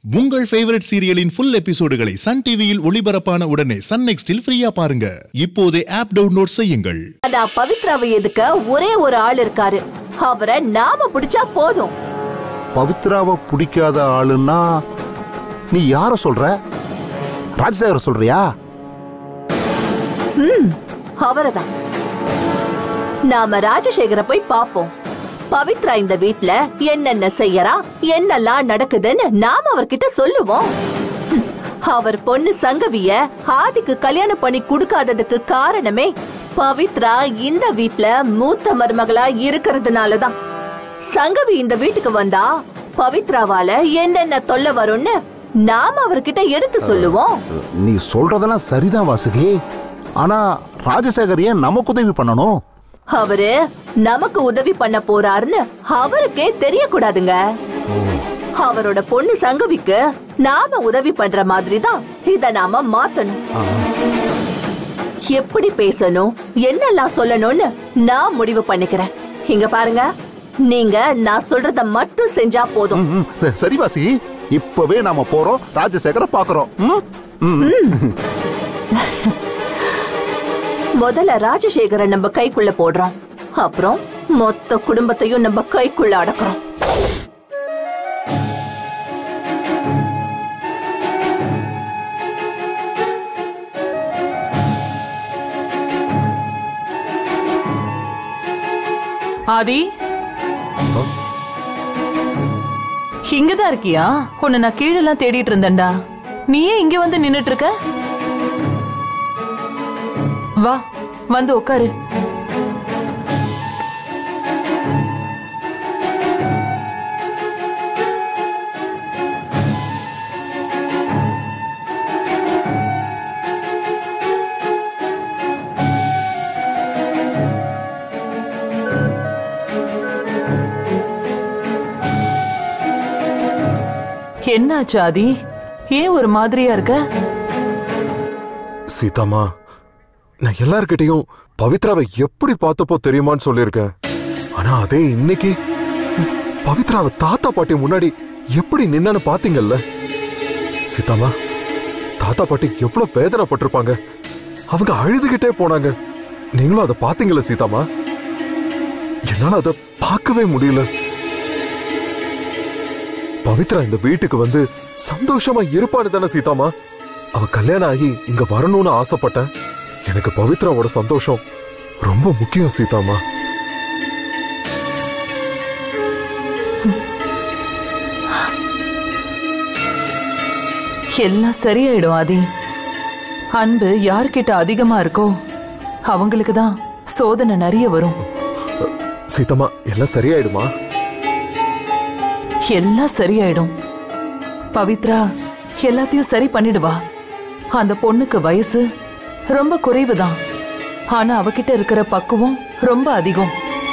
உங்கள் ஃபேவரட் சீரியலின் ஃபுல் எபிசோடுகளை சன் டிவியில் ஒளிபரப்பான உடனே சன் நெக்ஸ்டில் ஃப்ரீயா பாருங்க இப்போதே ஆப் டவுன்லோட் செய்யுங்கள் ஆனா பவித்ராவை எதுக்க ஒரே ஒரு ஆள் இருக்காரு அவரை நாம பிடிச்சா போதும் பவித்ராவை பிடிக்காத ஆளுன்னா நீ யார சொல்ற ராஜசேகர சொல்றியா அவரைதான் நாம ராஜசேகர போய் பாப்போம் பவித்ரா இந்த வீட்ல என்னென்ன செய்யறா என்னெல்லாம் நடக்குதுன்னு நாம அவர்கிட்ட சொல்லுவோம் ஹம், அவர் பொண்ணு சங்கவிய ஆதிக்கு கல்யாணம் பண்ணி கொடுக்காததுக்கு காரணமே பவித்ரா இந்த வீட்ல மூத்த மருமகளா இருக்கிறதுனாலதான் சங்கவி இந்த வீட்டுக்கு வந்தா பவித்ராவால என்னென்ன தொல்லை வரும்னு நாம அவர்கிட்ட எடுத்து சொல்லுவோம் நீ சொல்றதெல்லாம் சரிதான் வாசுகி ஆனா ராஜசேகர் ஏன் நமக்கு உதவி பண்ணணும் அவரு நமக்கு உதவி பண்ண போறாருன்னு அவருக்கே தெரியக்கூடாதுங்க அவரோட பொண்ணு சங்கவிக்கு நாம உதவி பண்ற மாதிரி தான் இத நாம மாத்தணும் எப்படி பேசணும் என்னெல்லாம் சொல்லணும்னு நான் முடிவு பண்ணிக்கிறேன் இங்க பாருங்க நீங்க நான் சொல்றத மட்டும் செஞ்சா போதும் ம், ம், சரி வாசி இப்பவே நாம போறோம் ராஜசேகர பாக்குறோம் ம்? ம். முதல்ல ராஜசேகரன் நம்ம கைக்குள்ள போடுறோம் அப்புறம் மொத்த குடும்பத்தையும் நம்ம கைக்குள்ள அடக்குறோம் ஆதி இங்கதான் இருக்கியா உன்னை நான் கீழெல்லாம் தேடிட்டு இருந்தேன்டா நீ ஏன் இங்க வந்து நின்னுட்டு இருக்க வா வந்து உட்காரு என்னாச்சு ஆதி ஏன் ஒரு மாதிரியா இருக்க சீதாமா நான் எல்லார்கிட்டயும் பவித்ராவை எப்படி பார்த்தப்போ தெரியுமான்னு சொல்லியிருக்கேன் ஆனா அதே இன்னைக்கு பவித்ராவை தாத்தா பாட்டி முன்னாடி எப்படி நின்னு பாத்தீங்கல்ல சீதாமா தாத்தா பாட்டி எவ்வளவு வேதனைப்பட்டிருப்பாங்க அவங்க அழுதுகிட்டே போனாங்க நீங்களும் அதை பாத்தீங்கல்ல சீதாமா என்னால அதை பார்க்கவே முடியல பவித்ரா இந்த வீட்டுக்கு வந்து சந்தோஷமா இருப்பான்னு தானே சீதாமா அவ கல்யாணம் ஆகி இங்க வரணும்னு ஆசைப்பட்டேன் எனக்கு பவித்ராவோட சந்தோஷம் ரொம்ப முக்கியம் சீதாமா எல்லாம் சரியாயிடும் ஆதி அன்பு யார்கிட்ட அதிகமா இருக்கோ அவங்களுக்கு தான் சோதனை நிறைய வரும் சீதாமா எல்லாம் சரியாயிடுமா எல்லாம் சரியாயிடும் பவித்ரா எல்லாத்தையும் சரி பண்ணிடுவா அந்த பொண்ணுக்கு வயசு ரொம்ப குறைவுதான் ஆனா அவகிட்ட இருக்கிற பக்குவம் ரொம்ப அதிகம்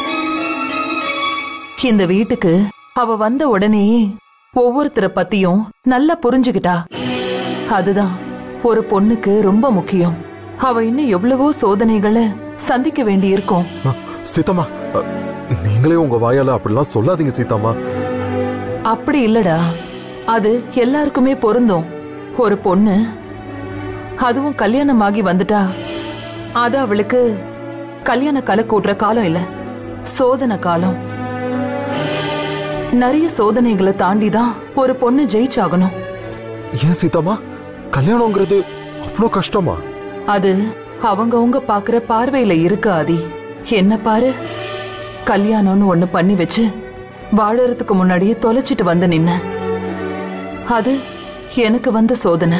இந்த வீட்டுக்கு அவ வந்த உடனேயே ஒவ்வொருத்தரை பத்தியும் நல்லா புரிஞ்சுகிட்டா அதுதான் ஒரு பொண்ணுக்கு ரொம்ப முக்கியம் அவ இன்னும் எவ்வளவோ சோதனைகளை சந்திக்க வேண்டியிருக்கும் அ, சீதாமா அ, நீங்களே உங்க வாயால அப்படிலாம் சொல்லாதீங்க சீதாமா அப்படி இல்லடா அது எல்லாருக்குமே பொருந்தும் ஒரு பொண்ணு அதுவும் கல்யாணமாகி வந்துட்டா அது அவளுக்கு கல்யாண கலை கூட்டுற காலம் இல்ல சோதனை காலம் நிறைய சோதனைகளை தாண்டி தான் ஒரு பொண்ணு ஜெயிச்சாகணும் ஏன் சீதாமா கல்யாணங்கிறது அவ்வளோ கஷ்டமா அது அவங்கவங்க பாக்குற பார்வையில இருக்கு ஆதி என்ன பாரு கல்யாணம்னு ஒண்ணு பண்ணி வச்சு வாழறதுக்கு முன்னாடியே தொலைச்சிட்டு வந்து நின்ன அது எனக்கு வந்த சோதனை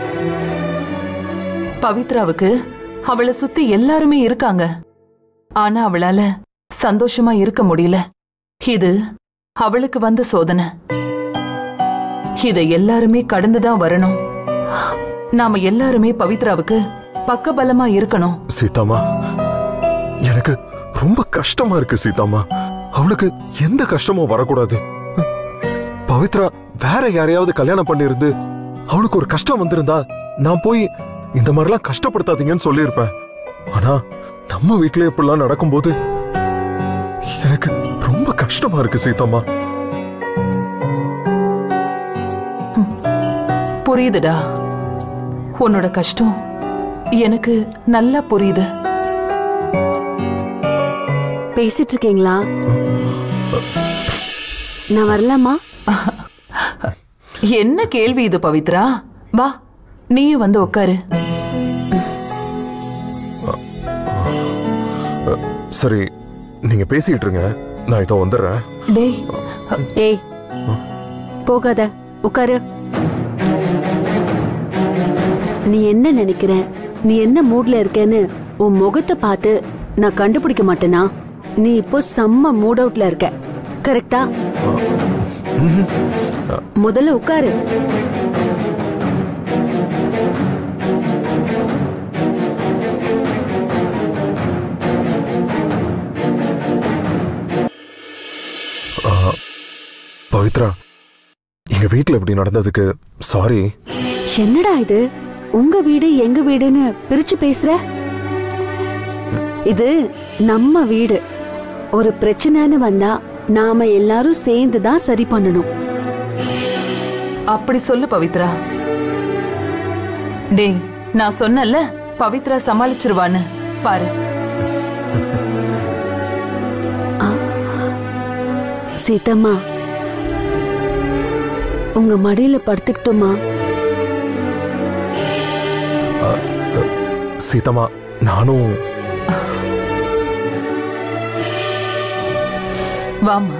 பவித்ராவுக்கு அவளை சுத்தி எல்லாருமே இருக்காங்க ஆனா அவளால சந்தோஷமா இருக்க முடியல இது அவளுக்கு வந்த சோதனை இத எல்லாருமே கடந்துதான் வரணும் நாம எல்லாருமே பவித்ராவுக்கு பக்கபலமா இருக்கணும் சீதாமா எனக்கு ரொம்ப கஷ்டமா இருக்கு சீதாமா அவளுக்கு எந்த கஷ்டமும் வரக்கூடாது பவித்ரா வேற யாரையாவது கல்யாணம் பண்ணிருந்து அவளுக்கு ஒரு கஷ்டம் வந்திருந்தா நான் போய் இந்த மாதிரிலாம் கஷ்டப்படுத்தாதீங்கன்னு சொல்லியிருப்பேன் ஆனா நம்ம வீட்லயே இப்படிலாம் நடக்கும்போது எனக்கு ரொம்ப கஷ்டமா இருக்கு சீதாமா புரியுதுடா உன்னோட கஷ்டம் எனக்கு நல்லா புரியுது பேசிட்டு இருக்கீங்களா நான் வரலாமா என்ன கேள்வி இது பவித்ரா வா நீயும் வந்து உட்காரு சரி நீங்க பேசிட்டு இருங்க நான் இதோ வந்துடுறேன் டேய் ஏய் போகாத உட்காரு நீ என்ன நினைக்கிற நீ என்ன மூட்ல இருக்கேன்னு உன் முகத்தை பார்த்து நான் கண்டுபிடிக்க மாட்டேனா நீ இப்போ செம்ம மூட் அவுட்ல இருக்க கரெக்டா முதல்ல உட்காரு பவித்ரா எங்க வீட்ல இப்படி நடந்ததுக்கு சாரி என்னடா இது உங்க வீடு எங்க வீடுன்னு பிரிச்சு பேசுற இது நம்ம வீடு ஒரு பிரச்சனைன்னு வந்தா நாம எல்லாரும் சேர்ந்து தான் சரி பண்ணணும் அப்படி சொல்லு பவித்ரா டேய் நான் சொன்னேன்ல பவித்ரா சமாளிச்சிருவான்னு பாரு சீதம்மா உங்க மடியில படுத்துக்கிட்டுமா சீதம்மா நானும் வாமா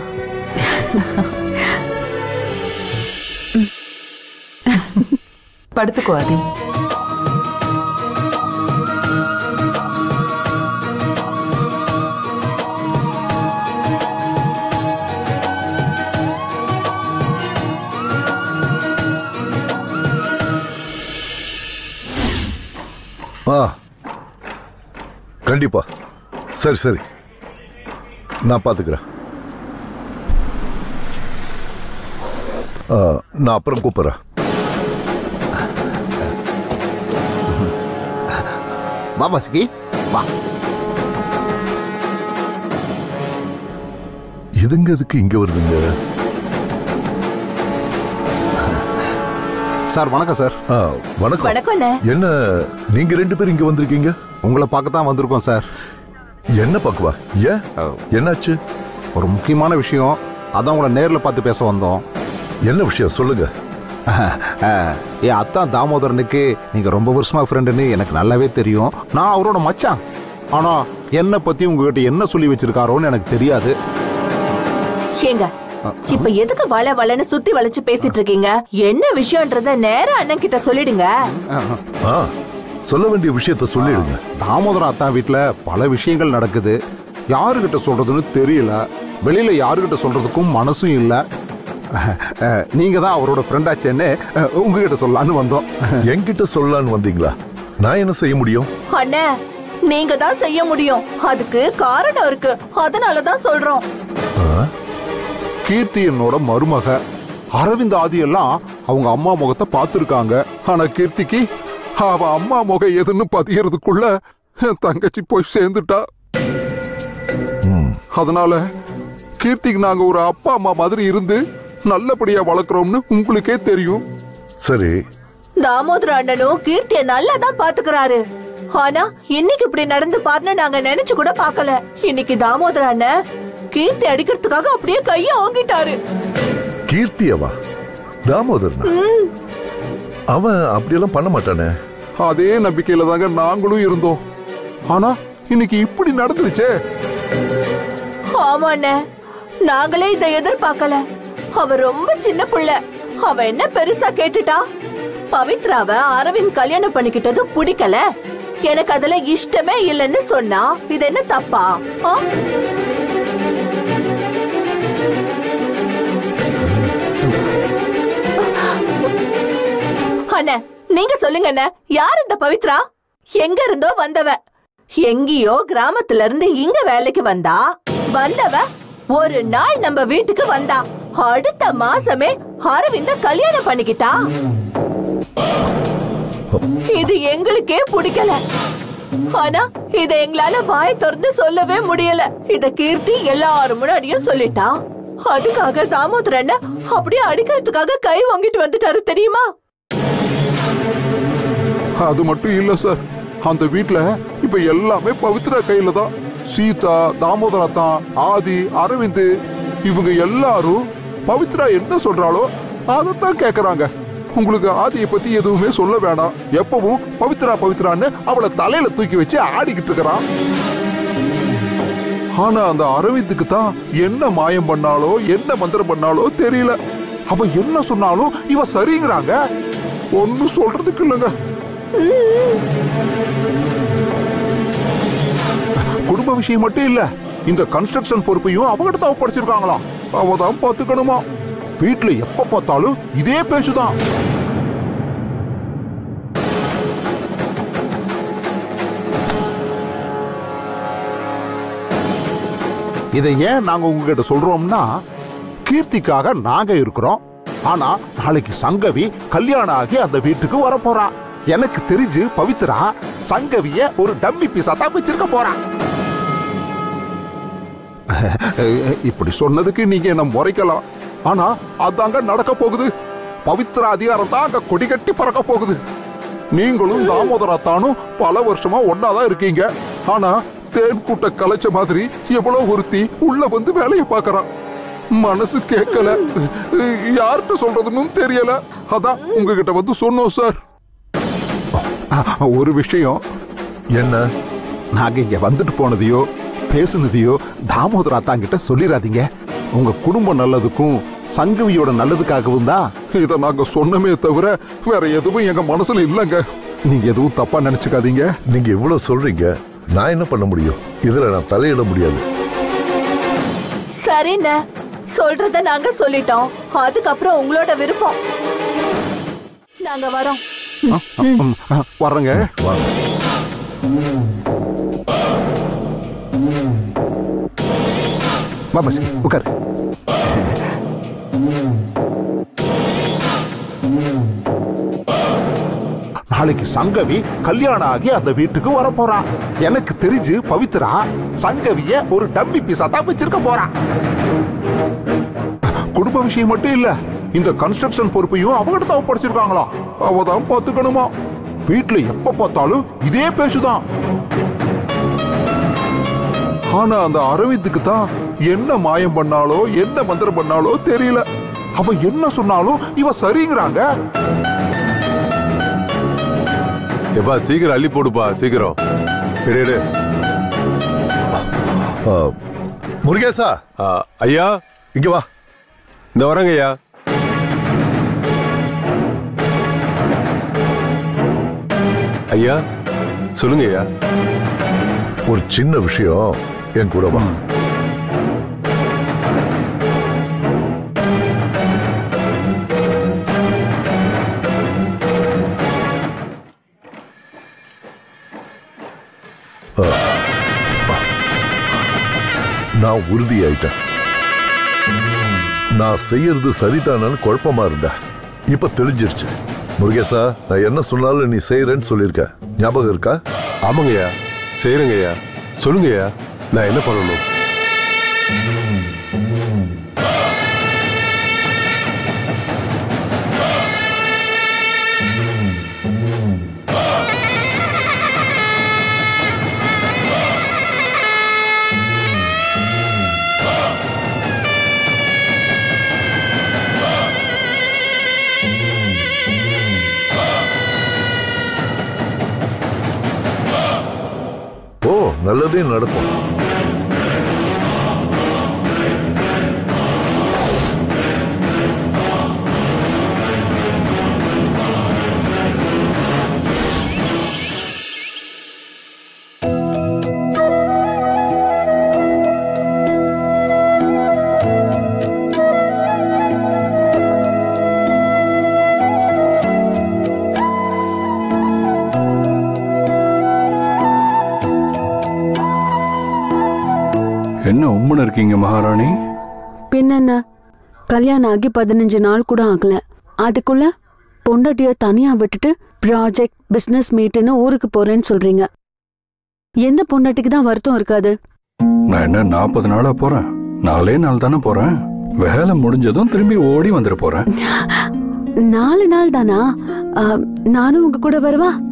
படுத்துக்கோ ஆதி ஆ கண்டிப்பா சரி சரி நான் பார்த்துக்கிறேன் ஆ, நான் அப்புறம் கூப்பிட்றேன் வா வாசுகி வா எதுங்க எதுக்கு இங்க வருதுங்க சார் வணக்கம் சார் ஆ, வணக்கம் வணக்கம் அண்ணே. என்ன நீங்க ரெண்டு பேரும் இங்க வந்திருக்கீங்க உங்களை பார்க்க தான் வந்திருக்கோம் சார் என்ன பாக்குவா ஏன் என்னாச்சு ஒரு முக்கியமான விஷயம் அதான் உங்களை நேரில் பார்த்து பேச வந்தோம் என்ன விஷயம் சொல்லுங்க என் அத்தான் தாமோதரனுக்கு நீங்க ரொம்ப வருஷமா ஃப்ரெண்டுன்னு எனக்கு நல்லாவே தெரியும் நான் அவரோட மச்சான் ஆனா என்னை பத்தி உங்ககிட்ட என்ன சொல்லி வச்சிருக்காரோன்னு எனக்கு தெரியாது ஏங்க இப்ப எதுக்கு வள வளன்னு சுத்தி வளைச்சு பேசிட்டு இருக்கீங்க என்ன விஷயம்ன்றத நேரா அண்ணன் கிட்ட சொல்லிடுங்க ஆ சொல்ல வேண்டிய விஷயத்த சொல்லிடுங்க தாமோதரன் அத்தான் வீட்டில் பல விஷயங்கள் நடக்குது யாருக்கிட்ட சொல்றதுன்னு தெரியல வெளியில யாருக்கிட்ட சொல்றதுக்கும் மனசும் இல்லை நீங்க தான் அவரோட ஃப்ரெண்டாச்சேன்னு உங்ககிட்ட சொல்லலான்னு வந்தோம் என்கிட்ட சொல்லலான்னு வந்தீங்களா நான் என்ன செய்ய முடியும் அண்ணே நீங்க தான் செய்ய முடியும் அதுக்கு காரணம் இருக்கு அதனாலதான் சொல்றோம் கீர்த்தி என்னோட மருமக அரவிந்த் ஆதி எல்லாம் அவங்க அம்மா முகத்தை பார்த்துருக்காங்க ஆனா கீர்த்திக்கு அவ அம்மா முகம் எதுன்னு பதியறதுக்குள்ள என் தங்கச்சி போய் சேர்ந்துட்டா அதனால கீர்த்திக்கு நாங்க ஒரு அப்பா அம்மா மாதிரி இருந்து நல்லபடியா வளர்க்குறோம்னு உங்களுக்கே தெரியும் சரி தாமோதர அண்ணனும் கீர்த்திய நல்லா தான் பாத்துக்கிறாரு ஆனா இன்னைக்கு இப்படி நடந்து பாருன்னு நாங்க நினைச்சு கூட பார்க்கல இன்னைக்கு தாமோதர அண்ணன் கீர்த்தி அடிக்கிறதுக்காக அப்படியே கைய ஓங்கிட்டாரு கீர்த்தியவா தாமோதரனா அவன் அப்படியெல்லாம் பண்ண மாட்டானே அதே நம்பிக்கையில தாங்க நாங்களும் இருந்தோம் ஆனா இன்னைக்கு இப்படி நடந்துருச்சே ஆமா அண்ணே நாங்களே இதை எதிர்பார்க்கல அவ ரொம்ப சின்ன புள்ள அவ என்ன பெருசா கேட்டுட்டா பவித்ராவ அரவிந்த் கல்யாணம் பண்ணிக்கிட்டது பிடிக்கல எனக்கு அதுல இஷ்டமே இல்லைன்னு சொன்னா இது என்ன தப்பா ஆ? அண்ணே நீங்க சொல்லுங்க அண்ணே யார் இந்த பவித்ரா எங்க இருந்தோ வந்தவ எங்கேயோ கிராமத்துல இருந்து இங்க வேலைக்கு வந்தா வந்தவ ஒரு நாள் நம்ம வீட்டுக்கு வந்தா அடுத்த மாசமே அரவிந்த கல்யாணம் பண்ணிக்கிட்டா இது எங்களுக்கே பிடிக்கல ஆனா இத எங்களால வாய் திறந்து சொல்லவே முடியல இத கீர்த்தி எல்லாரும் முன்னாடியும் சொல்லிட்டா அதுக்காக தாமோதரன் அப்படியே அடிக்கிறதுக்காக கை வாங்கிட்டு வந்துட்டாரு தெரியுமா அது மட்டும் இல்ல சார் அந்த வீட்ல இப்ப எல்லாமே பவித்ரா கையில தான் சீதா தாமோதரா தான் ஆதி அரவிந்த் இவங்க எல்லாரும் பவித்ரா என்ன சொல்றாளோ அதைத்தான் கேக்குறாங்க உங்களுக்கு ஆதியை பத்தி எதுவுமே சொல்ல வேணாம் எப்பவும் பவித்ரா பவித்ரான்னு அவளை தலையில தூக்கி வச்சு ஆடிக்கிட்டு இருக்கிறான் ஆனா அந்த அரவிந்துக்கு தான் என்ன மாயம் பண்ணாலோ என்ன மந்திரம் பண்ணாலோ தெரியல அவ என்ன சொன்னாலும் இவ சரிங்கிறாங்க ஒன்னும் சொல்றதுக்கு இல்லைங்க குடும்ப விஷயம் மட்டும் இல்ல இந்த கன்ஸ்ட்ரக்ஷன் பொறுப்பையும் அவகிட்ட தான் ஒப்படைச்சிருக்காங்களாம் அவ தான் பாத்துக்கணுமா வீட்டுல எப்ப பார்த்தாலும் இதே பேச்சுதான் இதை ஏன் நாங்க உங்ககிட்ட சொல்றோம்னா கீர்த்திக்காக நாங்க இருக்கிறோம் ஆனா நாளைக்கு சங்கவி கல்யாணம் ஆகி அந்த வீட்டுக்கு வர போறா எனக்கு தெரிஞ்சு பவித்ரா சங்கவிய ஒரு டம்மி பீஸா தான் வச்சிருக்க போறா இப்படி சொன்னதுக்கு நீங்க என்ன முறைக்கலாம் ஆனா அதாங்க நடக்க போகுது பவித்ரா அதிகாரம் தான் அங்க கொடி கட்டி பறக்க போகுது நீங்களும் தாமோதரத்தானும் பல வருஷமா ஒன்னாதான் இருக்கீங்க ஆனா தேன் கூட்ட கலைச்ச மாதிரி எவ்வளவு ஒருத்தி உள்ள வந்து வேலையை பார்க்கறான் மனசு கேட்கல யார்கிட்ட சொல்றதுன்னு தெரியல அதான் உங்ககிட்ட வந்து சொன்னோம் சார் ஒரு விஷயம் என்ன நாங்க இங்க வந்துட்டு போனதையோ பேசுனதையோ தாமோதரா தாங்கிட்ட சொல்லிடாதீங்க உங்க குடும்பம் நல்லதுக்கும் சங்கவியோட நல்லதுக்காகவும் தான் இத நாங்க சொன்னமே தவிர வேற எதுவும் எங்க மனசுல இல்லைங்க நீங்க எதுவும் தப்பா நினைச்சுக்காதீங்க நீங்க இவ்வளவு சொல்றீங்க நான் என்ன பண்ண முடியும் இதுல நான் தலையிட முடியாது சரிண்ணே சொல்றத நாங்க சொல்லிட்டோம் அதுக்கப்புறம் உங்களோட விருப்பம் நாங்க வரோம் ம், ஆ, வர்றேங்க வாங்க வா பஸ்கி உட்கார் நாளைக்கு சங்கவி கல்யாணம் ஆகி அந்த வீட்டுக்கு வர போறா எனக்கு தெரிஞ்சு பவித்ரா சங்கவிய ஒரு டம்மி பீஸா தான் வச்சிருக்க போறா குடும்ப விஷயம் மட்டும் இல்ல இந்த கன்ஸ்ட்ரக்ஷன் பொறுப்பையும் அவகிட்ட தான் ஒப்படைச்சிருக்காங்களா அவ தான் பாத்துக்கணுமா வீட்டுல எப்ப பார்த்தாலும் இதே பேச்சுதான் ஆனா அந்த அரவிந்துக்கு தான் என்ன மாயம் பண்ணாலோ என்ன மந்திரம் பண்ணாலோ தெரியல அவ என்ன சொன்னாலும் இவ சரிங்கிறாங்க எப்பா சீக்கிரம் அள்ளி போடுப்பா சீக்கிரம் எடு, எடு. ஆ, முருகேசா ஆ, ஐயா இங்க வா இந்த வரேங்க ஐயா ஐயா சொல்லுங்க ஐயா ஒரு சின்ன விஷயம் என் கூட வா ஆ. நான் உறுதியாயிட்டேன் நான் செய்யறது சரிதானு குழப்பமா இருந்த இப்ப தெரிஞ்சிருச்சு முருகேசா நான் என்ன சொன்னாலும் நீ செய்யறேன்னு சொல்லியிருக்க ஞாபகம் இருக்கா ஆமாங்க ஐயா செய்யறேங்க ஐயா சொல்லுங்க ஐயா நான் என்ன பண்ணணும் ஓ நல்லதே நடக்கும் என்ன உம்முன்னு இருக்கீங்க மகாராணி பின்னென்ன கல்யாணம் ஆகி பதினஞ்சு நாள் கூட ஆகல அதுக்குள்ள பொண்டாட்டிய தனியா விட்டுட்டு ப்ராஜெக்ட் பிசினஸ் மீட்னு ஊருக்கு போறேன்னு சொல்றீங்க எந்த பொண்டாட்டிக்கு தான் வருத்தம் இருக்காது நான் என்ன நாற்பது நாளா போறேன் நாலே நாள் தானே போறேன் வேலை முடிஞ்சதும் திரும்பி ஓடி வந்துட போறேன் நாலு நாள் தானா ஆ, நானும் உங்க கூட வரவா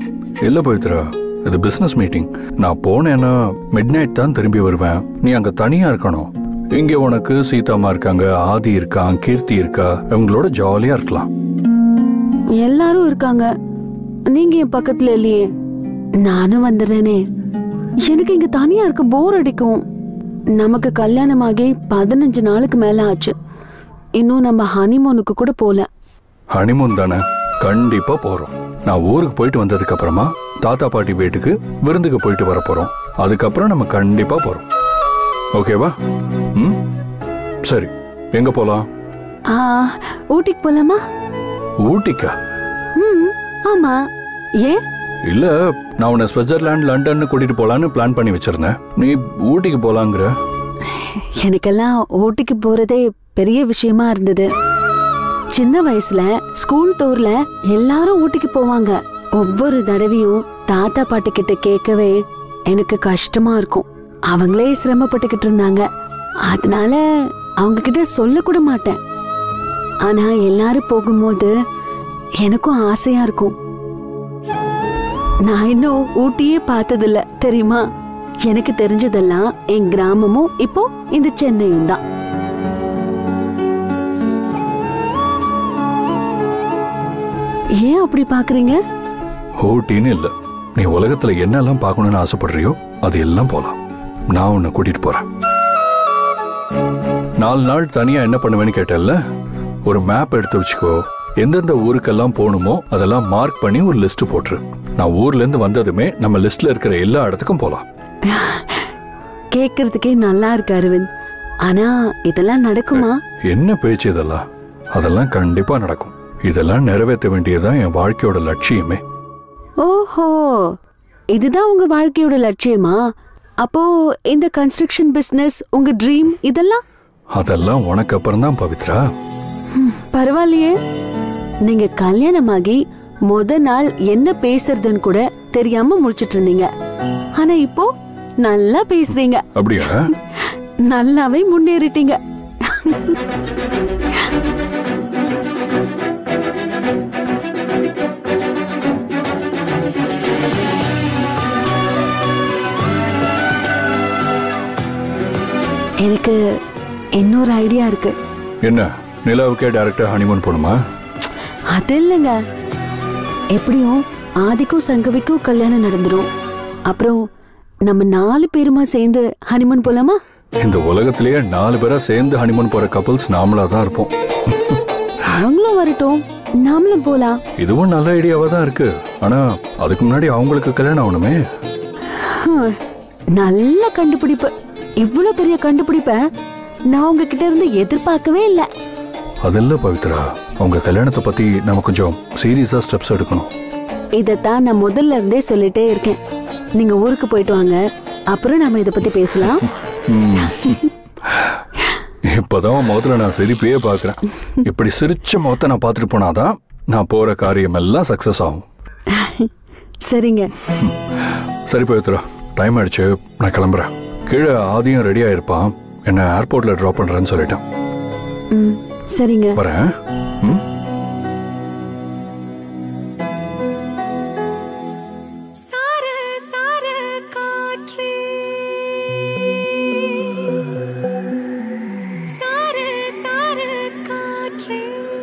இல்ல பவித்ரா இது பிசினஸ் மீட்டிங் நான் போனேன்னா மிட் நைட் தான் திரும்பி வருவேன் நீ அங்க தனியா இருக்கணும் இங்க உனக்கு சீதாமா இருக்காங்க ஆதி இருக்கான் கீர்த்தி இருக்கா இவங்களோட ஜாலியா இருக்கலாம் எல்லாரும் இருக்காங்க நீங்க என் பக்கத்துல இல்லையே நானும் வந்துடுறேனே எனக்கு இங்க தனியா இருக்க போர் அடிக்கும் நமக்கு கல்யாணமாகி பதினஞ்சு நாளுக்கு மேல ஆச்சு இன்னும் நம்ம ஹனிமூனுக்கு கூட போல ஹனிமூன் தானே கண்டிப்பா போறோம் நான் ஊருக்கு போயிட்டு வந்ததுக்கு அப்புறமா தாத்தா பாட்டி வீட்டுக்கு விருந்துக்கு போயிட்டு வர போறோம் அதுக்கப்புறம் நம்ம கண்டிப்பா போறோம் ஓகேவா ம் சரி எங்க போலாம் ஆ, ஊட்டிக்கு போலாமா ஊட்டிக்கா ம் ஆமா ஏன் இல்ல நான் உன்னை ஸ்விட்சர்லாந்து லண்டன் கூட்டிட்டு போலான்னு பிளான் பண்ணி வச்சிருந்தேன் நீ ஊட்டிக்கு போலாங்கிற எனக்கெல்லாம் ஊட்டிக்கு போறதே பெரிய விஷயமா இருந்தது சின்ன வயசுல ஸ்கூல் டூர்ல எல்லாரும் ஊட்டிக்கு போவாங்க ஒவ்வொரு தடவையும் தாத்தா பாட்டி கிட்ட கேட்கவே எனக்கு கஷ்டமா இருக்கும் அவங்களே சிரமப்பட்டுக்கிட்டு இருந்தாங்க அதனால அவங்க கிட்ட சொல்ல கூட மாட்டேன் ஆனா எல்லாரும் போகும்போது எனக்கும் ஆசையா இருக்கும் நான் இன்னும் ஊட்டியே பார்த்ததில்ல தெரியுமா எனக்கு தெரிஞ்சதெல்லாம் என் கிராமமும் இப்போ இந்த சென்னையும் தான் ஏன் அப்படி பாக்குறீங்க ஊட்டின்னு இல்ல நீ உலகத்துல என்னெல்லாம் பார்க்கணும்னு ஆசைப்படுறியோ அது எல்லாம் போலாம் நான் உன்னை கூட்டிட்டு போறேன் நாலு நாள் தனியா என்ன பண்ணுவேன்னு கேட்டல்ல ஒரு மேப் எடுத்து வச்சுக்கோ எந்தெந்த ஊருக்கெல்லாம் போகணுமோ அதெல்லாம் மார்க் பண்ணி ஒரு லிஸ்ட் போட்டுரு நான் ஊர்ல இருந்து வந்ததுமே நம்ம லிஸ்ட்ல இருக்கிற எல்லா இடத்துக்கும் போலாம் கேக்குறதுக்கே நல்லா இருக்கு அரவிந்த் ஆனா இதெல்லாம் நடக்குமா என்ன பேச்சு இதெல்லாம் அதெல்லாம் கண்டிப்பா நடக்கும் இதெல்லாம் நிறைவேற்ற வேண்டியதுதான் என் வாழ்க்கையோட லட்சியமே ஓஹோ இதுதான் உங்க வாழ்க்கையோட லட்சியமா அப்போ இந்த கன்ஸ்ட்ரக்ஷன் பிசினஸ் உங்க ட்ரீம் இதெல்லாம் அதெல்லாம் உனக்கு அப்புறம் தான் பவித்ரா பரவாயில்லையே நீங்க கல்யாணமாகி முத நாள் என்ன பேசுறதுன்னு கூட தெரியாம முடிச்சிட்டு இருந்தீங்க ஆனா இப்போ நல்லா பேசுறீங்க அப்படியா நல்லாவே முன்னேறிட்டீங்க எனக்கு இன்னொரு ஐடியா இருக்கு என்ன நிலாவுக்கே டைரக்டா ஹனிமூன் போகணுமா அது இல்லைங்க எப்படியும் ஆதிக்கும் சங்கவிக்கும் கல்யாணம் நடந்துரும் அப்புறம் நம்ம நாலு பேருமா சேர்ந்து ஹனிமூன் போலாமா இந்த உலகத்திலேயே நாலு பேரா சேர்ந்து ஹனிமூன் போற கப்பல்ஸ் நாமளா தான் இருப்போம் அவங்களும் வரட்டும் நாமளும் போலாம் இதுவும் நல்ல ஐடியாவா தான் இருக்கு ஆனா அதுக்கு முன்னாடி அவங்களுக்கு கல்யாணம் ஆகணுமே ஹம், நல்ல கண்டுபிடிப்பு இவ்வளவு பெரிய கண்டுபிடிப்ப நான் உங்ககிட்ட இருந்து எதிர்பார்க்கவே இல்லை அது இல்ல பவித்ரா அவங்க கல்யாணத்தை பத்தி நம்ம கொஞ்சம் சீரியஸா ஸ்டெப்ஸ் எடுக்கணும் இதைத்தான் நான் முதல்ல இருந்தே சொல்லிட்டே இருக்கேன் நீங்க ஊருக்கு போயிட்டு வாங்க அப்புறம் நாம இத பத்தி பேசலாம் இப்பதான் உன் முகத்துல நான் சிரிப்பையே பாக்குறேன் இப்படி சிரிச்ச முகத்தை நான் பார்த்துட்டு போனாதான் நான் போற காரியம் எல்லாம் சக்சஸ் ஆகும் சரிங்க சரி பவித்ரா டைம் ஆயிடுச்சு நான் கிளம்புறேன் கீழே ஆதியும் ரெடியா இருப்பான் என்ன ஏர்போர்ட்ல டிராப் பண்றேன்னு சொல்லிட்டேன் ம், சரிங்க வரேன் ம் சார சார காற்றே சார சார காற்றே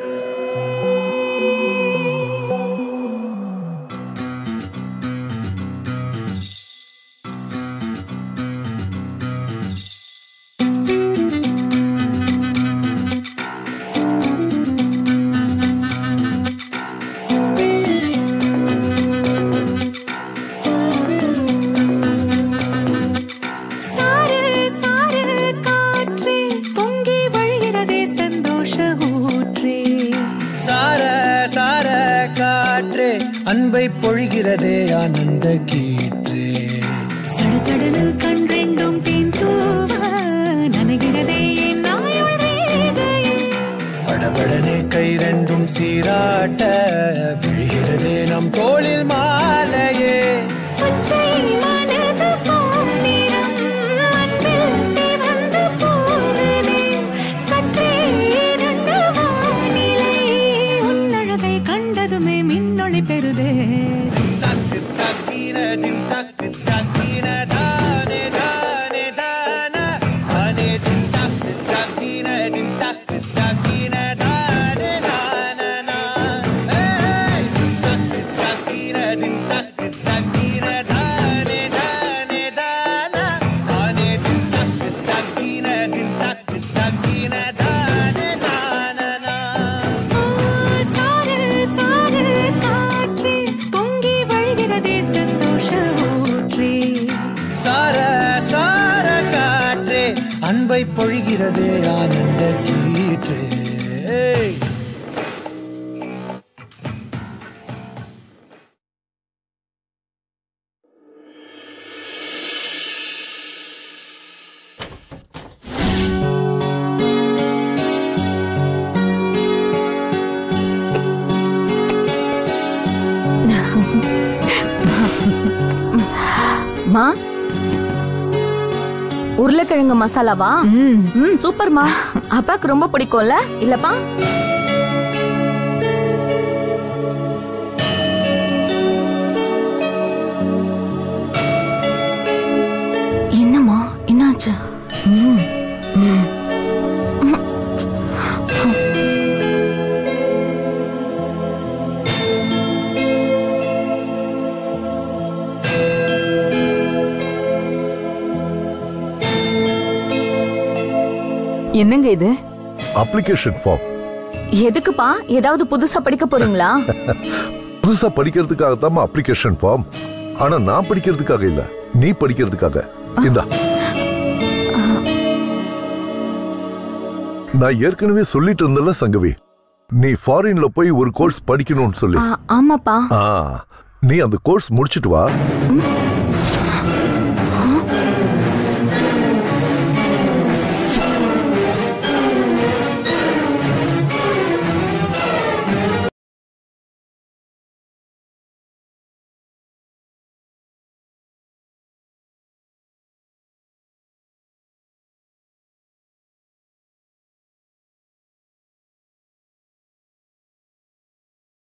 சார சார காற்றே பொங்கி வழிகிறதே சந்தோஷ ஊற்றே சார சார காற்றே அன்பை பொழிகிறதே ஆனந்த கீற்றே சடுசடுன்னு கண் ரெண்டும் தேன் தூவ நனைகிறதே என் நாயுள் வேகையே படபடனே கை ரெண்டும் சீராட்ட விழுகிறதே நம் தோளில் மாலையே பச்சை மனது பொன்னிறம் அன்பில் சிவந்து போகுதே சற்றே இருண்ட வானிலை உன் அழகை கண்டதுமே மின்னொளி பெறுதே தக்க தக்கு தக்கின தின் தக்கு தக்கின தானே தானே தான தானே தின் தக்கு தக்கின தின் தக்கு தக்கின தானே தான ஏய் தக்கு தக்கின தின் தக்கு தக்கின தானே தானே தான தானே தின் தக்கு தக்கின தின் தக்கு தக்கின தானே தான சாரு சாரு காற்றே பொங்கி வழிகிறதே சந்தோஷ ஊற்றே சார சார காற்றே அன்பை பொழிகிறதே ஆனந்த கீற்றே ஏய். மா உருளைக்கிழங்கு மசாலாவா ம் சூப்பர்மா அப்பாக்கு ரொம்ப பிடிக்கும்ல இல்லப்பா என்னம்மா என்னாச்சு ம், ம். என்னங்க இது அப்ளிகேஷன் ஃபார்ம் எதுக்குப்பா ஏதாவது புதுசா படிக்க போறீங்களா புதுசா படிக்கிறதுக்காக அப்ளிகேஷன் ஃபார்ம் ஆனா நான் படிக்கிறதுக்காக இல்ல நீ படிக்கிறதுக்காக இந்தா நான் ஏற்கனவே சொல்லிட்டு இருந்தல சங்கவி நீ ஃபாரின்ல போய் ஒரு கோர்ஸ் படிக்கணும்னு சொல்லி ஆ, ஆமாப்பா ஆ நீ அந்த கோர்ஸ் முடிச்சிட்டு வா ம்,